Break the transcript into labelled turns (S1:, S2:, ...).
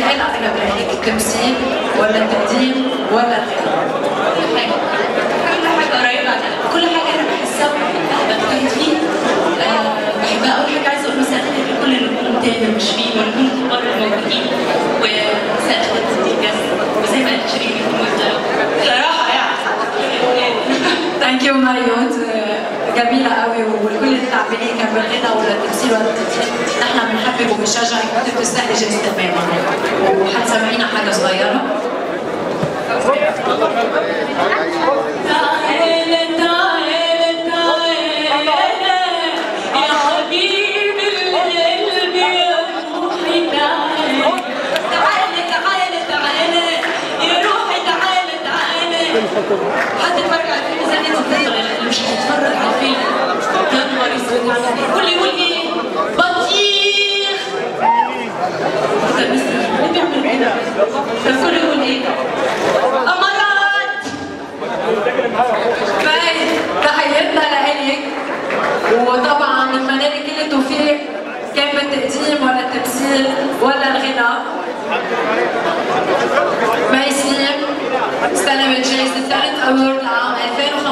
S1: هل أقرب لهيك التمثيل ولا التقديم ولا الغناء؟
S2: كل حاجه قريبه كل حاجه انا بحسها بجتهد فيها آه، بحبها اول حاجه عايزه اقول مساء الخير لكل النجوم المشرفين والنجوم الكبار الموجودين ومساء الخير دي جاز وزي ما قالت شيرين بصراحه يعني
S1: ثانك يو مريوت جميلة قوي والكل التعبيرين كان بالغنى ولا التمثيل ولا التمثيل نحن بنحبك وبنشجعك وانت بتستاهلي جائزة تماما وحتسمعينا حاجة صغيرة
S2: تعالى تعالى تعالى يا حبيب القلب يا روحي تعالى تعالى تعالى تعالى يا روحي تعالى تعالى هتتفرج على الفيلم زي ما انت اللي مش هتتفرج على الفيلم يا نهار اسود على الفيلم كل يقول ايه بطيخ طب بس ليه بيعمل كده؟ طب كل يقول ايه؟ امارات
S1: فاي تحياتنا لإلك وطبعا بنتمنى لك كل التوفيق كان بالتقديم ولا التمثيل ولا الغناء ميسي استلمت جائزة ثالث أورد عام 2005